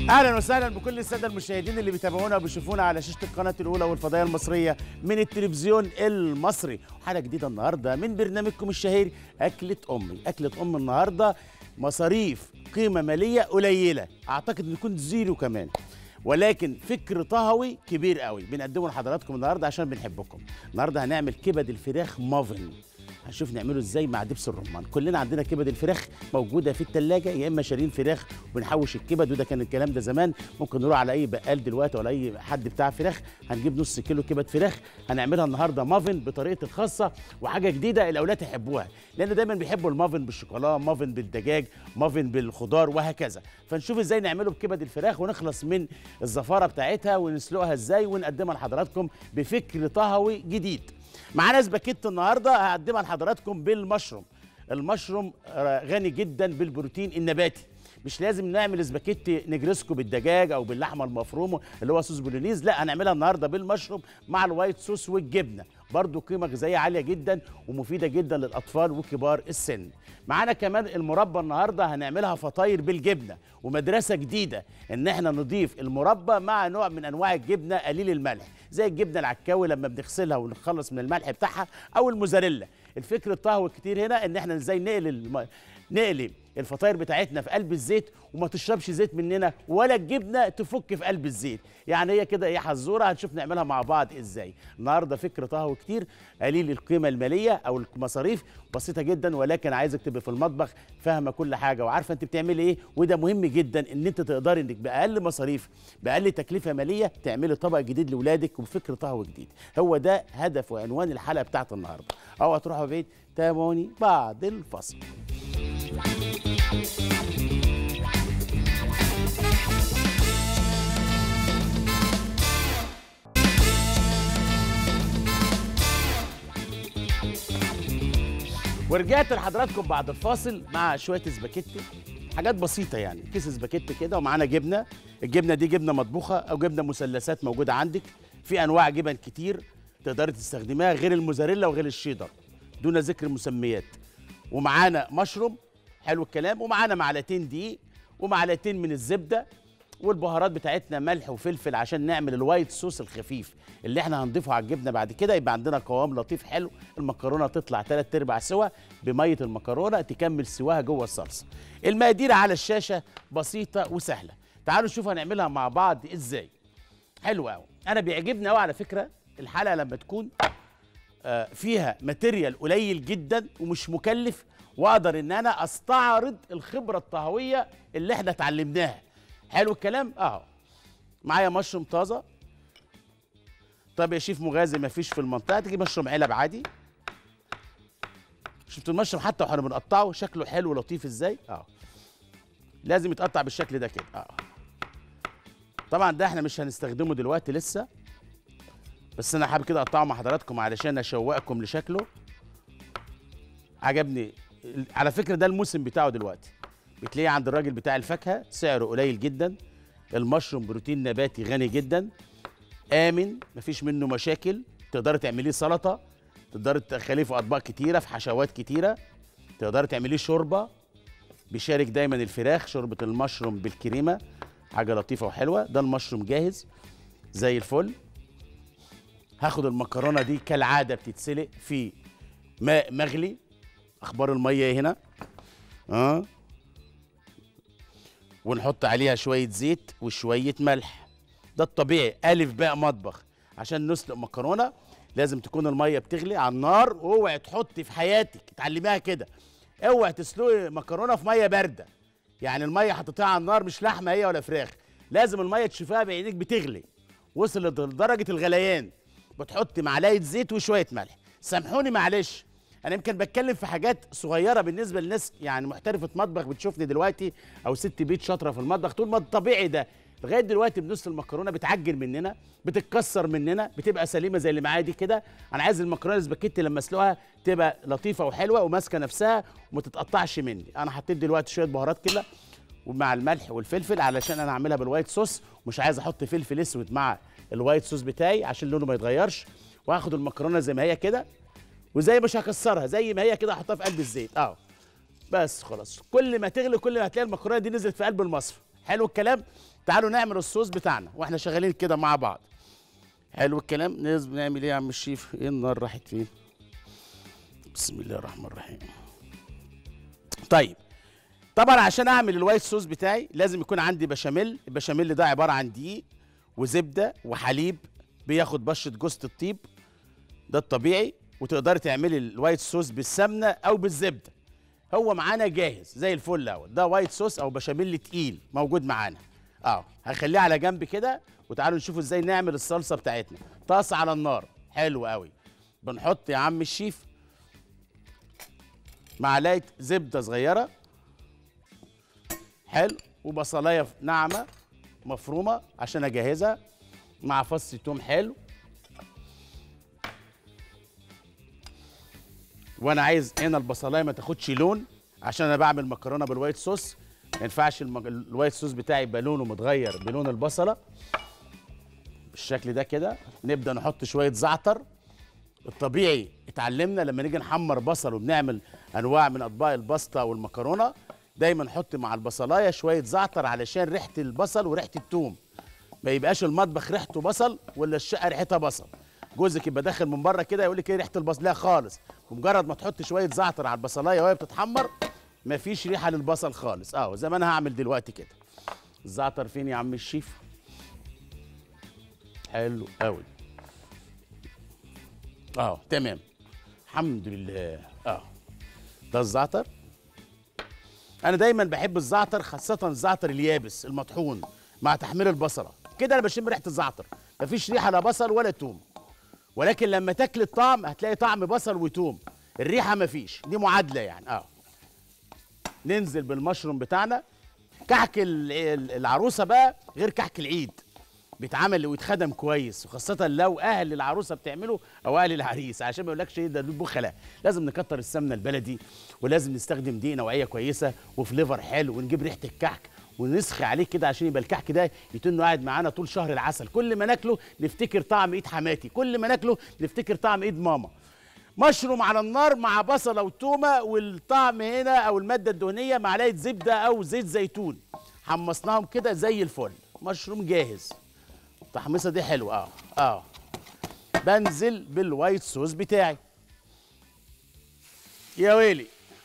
اهلا وسهلا بكل الساده المشاهدين اللي بيتابعونا وبيشوفونا على شاشه القناه الاولى والفضائيه المصريه من التلفزيون المصري حلقه جديده النهارده من برنامجكم الشهير اكله امي اكله ام النهارده مصاريف قيمه ماليه قليله اعتقد ان يكون زيرو كمان ولكن فكر طهوي كبير قوي بنقدمه لحضراتكم النهارده عشان بنحبكم النهارده هنعمل كبد الفراخ مافن هنشوف نعمله ازاي مع دبس الرمان كلنا عندنا كبد الفراخ موجوده في الثلاجه يا اما شارين فراخ وبنحوش الكبد وده كان الكلام ده زمان ممكن نروح على اي بقال دلوقتي ولا اي حد بتاع فراخ هنجيب نص كيلو كبد فراخ هنعملها النهارده مافن بطريقه الخاصه وحاجه جديده الاولاد يحبوها لان دايما بيحبوا المافن بالشوكولاته مافن بالدجاج مافن بالخضار وهكذا فنشوف ازاي نعمله بكبد الفراخ ونخلص من الزفاره بتاعتها ونسلقها ازاي ونقدمها لحضراتكم بفكر طهوي جديد معانا سباكيت النهارده هقدمها لحضراتكم بالمشروم المشروم آه، غني جدا بالبروتين النباتي مش لازم نعمل سباكيتي نجرسكو بالدجاج او باللحمه المفرومه اللي هو صوص بولونيز لا هنعملها النهارده بالمشروم مع الوايت صوص والجبنه برضو قيمه غذائيه عاليه جدا ومفيده جدا للاطفال وكبار السن معانا كمان المربى النهارده هنعملها فطاير بالجبنه ومدرسه جديده ان احنا نضيف المربى مع نوع من انواع الجبنه قليل الملح زي الجبنه العكاوي لما بنغسلها ونخلص من الملح بتاعها او الموزاريلا الفكر الطهوي كتير هنا ان احنا ازاي نقلي الم... نقلي الفطاير بتاعتنا في قلب الزيت وما تشربش زيت مننا ولا الجبنه تفك في قلب الزيت يعني هي كده ايه حزوره هنشوف نعملها مع بعض ازاي النهارده فكر طهوي كتير قليل القيمه الماليه او المصاريف بسيطه جدا ولكن عايزك تبقى في المطبخ فاهمه كل حاجه وعارفه انت بتعملي ايه وده مهم جدا ان انت تقدري انك باقل مصاريف باقل تكلفه ماليه تعملي طبق جديد لاولادك وفكر طهوي جديد هو ده هدف وعنوان الحلقه بتاعت النهارده اوعى تروحوا بعيد تابعوني بعد الفصل ورجعت لحضراتكم بعد الفاصل مع شويه سباكيتي حاجات بسيطه يعني كيس سباكيتي كده ومعانا جبنه الجبنه دي جبنه مطبوخه او جبنه مثلثات موجوده عندك في انواع جبن كتير تقدري تستخدميها غير الموزاريلا وغير الشيدر دون ذكر مسميات ومعانا مشروم حلو الكلام ومعانا معلقتين دقيق ومعلقتين من الزبده والبهارات بتاعتنا ملح وفلفل عشان نعمل الوايت صوص الخفيف اللي احنا هنضيفه على الجبنه بعد كده يبقى عندنا قوام لطيف حلو المكرونه تطلع ثلاث ارباع سوا بميه المكرونه تكمل سواها جوه الصلصه المقادير على الشاشه بسيطه وسهله تعالوا نشوف هنعملها مع بعض ازاي حلو قوي انا بيعجبني قوي على فكره الحلقه لما تكون آه، فيها ماتيريال قليل جدا ومش مكلف واقدر ان انا استعرض الخبره الطهويه اللي احنا اتعلمناها حلو الكلام اهو معايا مشروم طازه طب يا شيف مغازي مفيش في المنطقه تجيب مشروم علب عادي شفتوا المشروم حتى واحنا بنقطعه شكله حلو ولطيف ازاي اهو لازم يتقطع بالشكل ده كده اه طبعا ده احنا مش هنستخدمه دلوقتي لسه بس انا حابب كده اقطعه مع حضراتكم علشان اشوقكم لشكله عجبني على فكره ده الموسم بتاعه دلوقتي بتلاقيه عند الراجل بتاع الفاكهه سعره قليل جدا المشروم بروتين نباتي غني جدا امن مفيش منه مشاكل تقدري تعمليه سلطه تقدري تخليه في اطباق كتيره في حشوات كتيره تقدري تعمليه شوربه بيشارك دايما الفراخ شوربه المشروم بالكريمه حاجه لطيفه وحلوه ده المشروم جاهز زي الفل هاخد المكرونه دي كالعاده بتتسلق في ماء مغلي اخبار الميه هنا اه ونحط عليها شويه زيت وشويه ملح ده الطبيعي الف باء مطبخ عشان نسلق مكرونه لازم تكون الميه بتغلي على النار واوعي تحطي في حياتك اتعلميها كده اوعي تسلقي مكرونه في ميه بارده يعني الميه حطيتيها على النار مش لحمه هي ولا فراخ لازم الميه تشوفيها بعينيك بتغلي وصلت لدرجه الغليان بتحطي معلقه زيت وشويه ملح سامحوني معلش انا يمكن بتكلم في حاجات صغيره بالنسبه للناس يعني محترفه مطبخ بتشوفني دلوقتي او ست بيت شاطره في المطبخ تقول ما الطبيعي ده لغايه دلوقتي بنص المكرونه بتعجن مننا بتتكسر مننا بتبقى سليمه زي اللي معايا دي كده انا عايز المكرونه السباكيتي لما اسلقها تبقى لطيفه وحلوه وماسكه نفسها وما تتقطعش مني انا حطيت دلوقتي شويه بهارات كده ومع الملح والفلفل علشان انا اعملها بالوايت صوص مش عايز احط فلفل اسود مع الوايت صوص بتاعي عشان لونه ما يتغيرش وهاخد المكرونه زي ما هي كده وزي مش هكسرها زي ما هي كده احطها في قلب الزيت اهو بس خلاص كل ما تغلي كل ما هتلاقي المكرونه دي نزلت في قلب المصفى حلو الكلام تعالوا نعمل الصوص بتاعنا واحنا شغالين كده مع بعض حلو الكلام لازم نعمل ايه يا عم الشيف ايه النار راحت فين بسم الله الرحمن الرحيم طيب طبعا عشان اعمل الوايت صوص بتاعي لازم يكون عندي بشاميل البشاميل ده عباره عن دقيق وزبده وحليب بياخد بشره جوزة الطيب ده الطبيعي وتقدري تعملي الوايت صوص بالسمنه او بالزبده هو معانا جاهز زي الفل اهو ده وايت صوص او بشاميل تقيل موجود معانا اه هنخليه على جنب كده وتعالوا نشوف ازاي نعمل الصلصه بتاعتنا طاسه على النار حلو قوي بنحط يا عم الشيف معلقه زبده صغيره حلو وبصلايه ناعمه مفرومه عشان اجهزها مع فص توم حلو وانا عايز هنا البصلايه ما تاخدش لون عشان انا بعمل مكرونه بالوايت صوص ما ينفعش المج... الوايت صوص بتاعي يبقى لونه متغير بلون البصله بالشكل ده كده نبدا نحط شويه زعتر الطبيعي اتعلمنا لما نيجي نحمر بصل وبنعمل انواع من اطباق الباستا والمكرونه دايما نحط مع البصلايه شويه زعتر علشان ريحه البصل وريحه التوم ما يبقاش المطبخ ريحته بصل ولا الشقه ريحتها بصل جوزك يبقى داخل من بره كده يقول لك ايه ريحه البصل لا خالص بمجرد ما تحط شويه زعتر على البصلايه وهي بتتحمر مفيش ريحه للبصل خالص اه زي ما انا هعمل دلوقتي كده الزعتر فين يا عم الشيف حلو قوي اه تمام الحمد لله اه ده الزعتر انا دايما بحب الزعتر خاصه الزعتر اليابس المطحون مع تحمير البصله كده انا بشم ريحه الزعتر مفيش ريحه لا بصل ولا توم ولكن لما تاكل الطعم هتلاقي طعم بصل وتوم الريحه مفيش دي معادله يعني اه ننزل بالمشروم بتاعنا كحك ال- ال- العروسه بقى غير كحك العيد بيتعمل ويتخدم كويس وخاصة لو أهل العروسة بتعمله أو أهل العريس عشان ما يقولكش إيه ده دول بخلاء لازم نكتر السمنة البلدي ولازم نستخدم دقيق نوعية كويسة وفليفر حلو ونجيب ريحة الكحك ونسخي عليه كده عشان يبقى الكحك ده يتنه قاعد معانا طول شهر العسل كل ما ناكله نفتكر طعم ايد حماتي كل ما ناكله نفتكر طعم ايد ماما مشروم على النار مع بصله وتومه والطعم هنا او الماده الدهنيه معلقه زبده او زيت زيتون حمصناهم كده زي الفل مشروم جاهز التحميصه دي حلوه اه اه بنزل بالوايت صوص بتاعي يا ويلي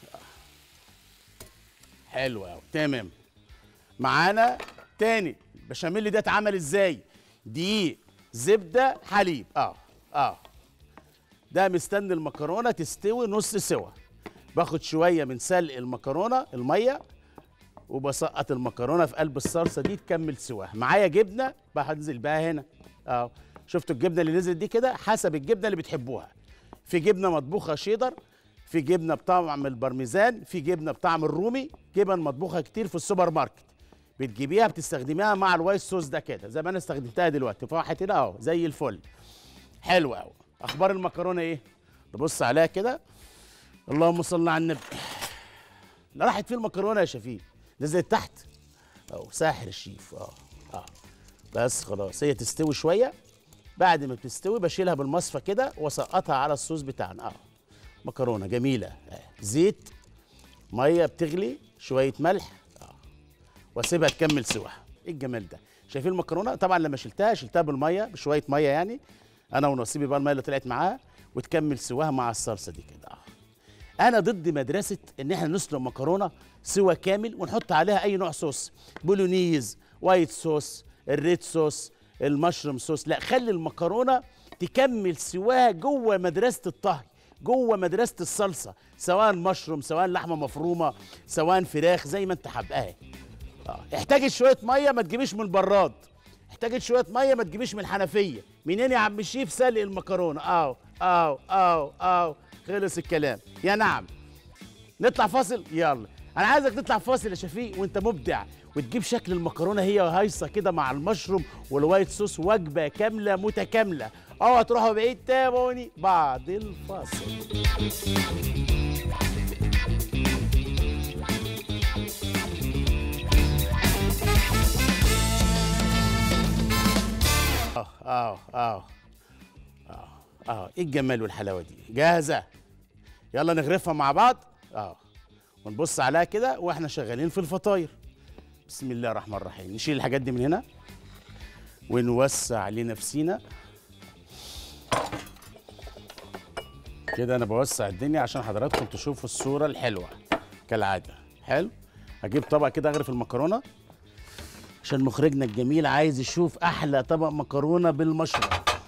حلو قوي تمام معانا تاني البشاميل ده اتعمل ازاي دقيق زبده حليب اه اه ده مستني المكرونه تستوي نص سوا باخد شويه من سلق المكرونه الميه وبسقط المكرونه في قلب الصلصه دي تكمل سواها معايا جبنه بنزل بقى هنا اه شفتوا الجبنه اللي نزلت دي كده حسب الجبنه اللي بتحبوها في جبنه مطبوخه شيدر في جبنه بطعم البرميزان في جبنه بطعم الرومي جبن مطبوخه كتير في السوبر ماركت بتجيبيها بتستخدميها مع الوايت صوص ده كده زي ما انا استخدمتها دلوقتي فراحت هنا اهو زي الفل حلو قوي اخبار المكرونه ايه نبص عليها كده اللهم صل على النبي لا راحت فين المكرونه يا شفيق نزلت تحت اهو ساحر الشيف اه اه بس خلاص هي تستوي شويه بعد ما بتستوي بشيلها بالمصفى كده واسقطها على الصوص بتاعنا اه مكرونه جميله آه. زيت ميه بتغلي شويه ملح اه واسيبها تكمل سواها ايه الجمال ده شايفين المكرونه طبعا لما شلتها شلتها بالميه بشويه ميه يعني انا ونصيبي بقى الميه اللي طلعت معاها وتكمل سواها مع الصلصه دي كده اه انا ضد مدرسه ان احنا نسلق مكرونه سوا كامل ونحط عليها اي نوع صوص بولونيز وايت صوص الريد صوص المشروم صوص لا خلي المكرونه تكمل سواها جوه مدرسه الطهي جوه مدرسه الصلصه سواء مشروم سواء لحمه مفرومه سواء فراخ زي ما انت حابقاها اه احتاجت شويه ميه ما تجيبيش من البراد احتاجت شويه ميه ما تجيبيش من الحنفيه منين يا عم الشيف سلق المكرونه اه اه اه اه خلص الكلام يا نعم نطلع فاصل يلا انا عايزك تطلع فاصل يا شفيق وانت مبدع وتجيب شكل المكرونه هي هايصه كده مع المشروم والوايت صوص وجبه كامله متكامله اوعى تروحوا بعيد تابعوني بعد الفاصل اه اه اه اه اه ايه الجمال والحلاوه دي جاهزه يلا نغرفها مع بعض اه ونبص عليها كده واحنا شغالين في الفطاير بسم الله الرحمن الرحيم نشيل الحاجات دي من هنا ونوسع لنفسينا كده انا بوسع الدنيا عشان حضراتكم تشوفوا الصوره الحلوه كالعاده حلو هجيب طبق كده اغرف المكرونه عشان مخرجنا الجميل عايز يشوف احلى طبق مكرونه بالمشروم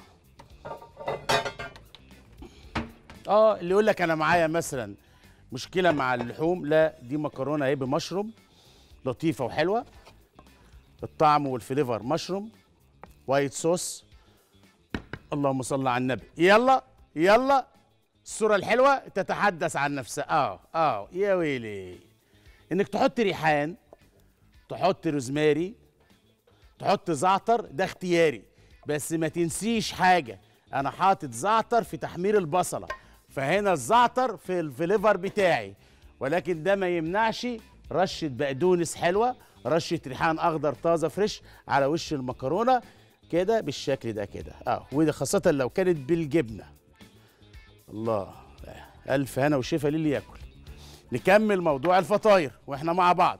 اه اللي يقول لك انا معايا مثلا مشكله مع اللحوم لا دي مكرونه اهي بمشروم لطيفه وحلوه الطعم والفليفر مشروم وايت صوص اللهم صل على النبي يلا يلا الصوره الحلوه تتحدث عن نفسها اه اه يا ويلي انك تحط ريحان تحط روزماري تحط زعتر ده اختياري بس ما تنسيش حاجه انا حاطط زعتر في تحمير البصله فهنا الزعتر في الفليفر بتاعي ولكن ده ما يمنعش رشه بقدونس حلوه رشه ريحان اخضر طازه فريش على وش المكرونه كده بالشكل ده كده اه وده خاصه لو كانت بالجبنه الله الف هنا وشفا للي ياكل نكمل موضوع الفطاير واحنا مع بعض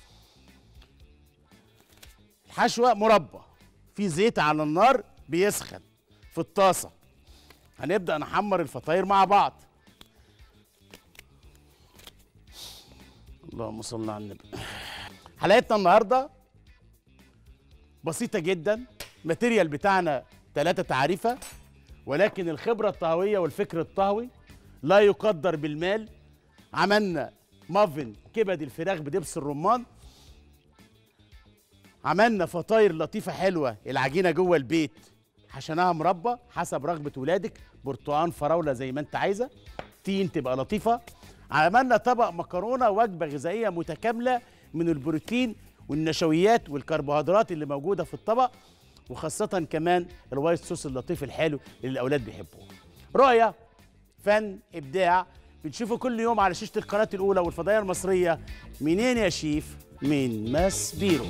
الحشوه مربى في زيت على النار بيسخن في الطاسه هنبدا نحمر الفطاير مع بعض اللهم صل على النبي حلقتنا النهارده بسيطه جدا الماتيريال بتاعنا ثلاثة تعريفة ولكن الخبرة الطهوية والفكر الطهوي لا يقدر بالمال عملنا مافن كبد الفراخ بدبس الرمان عملنا فطاير لطيفة حلوة العجينة جوه البيت حشناها مربى حسب رغبة ولادك برتقان فراولة زي ما انت عايزة تين تبقى لطيفة عملنا طبق مكرونة وجبة غذائية متكاملة من البروتين والنشويات والكربوهيدرات اللي موجودة في الطبق وخاصة كمان الوايت صوص اللطيف الحلو اللي الأولاد بيحبوه رؤية فن إبداع بنشوفه كل يوم على شاشة القناة الأولى والفضائية المصرية منين يا شيف؟ من ماس بيرو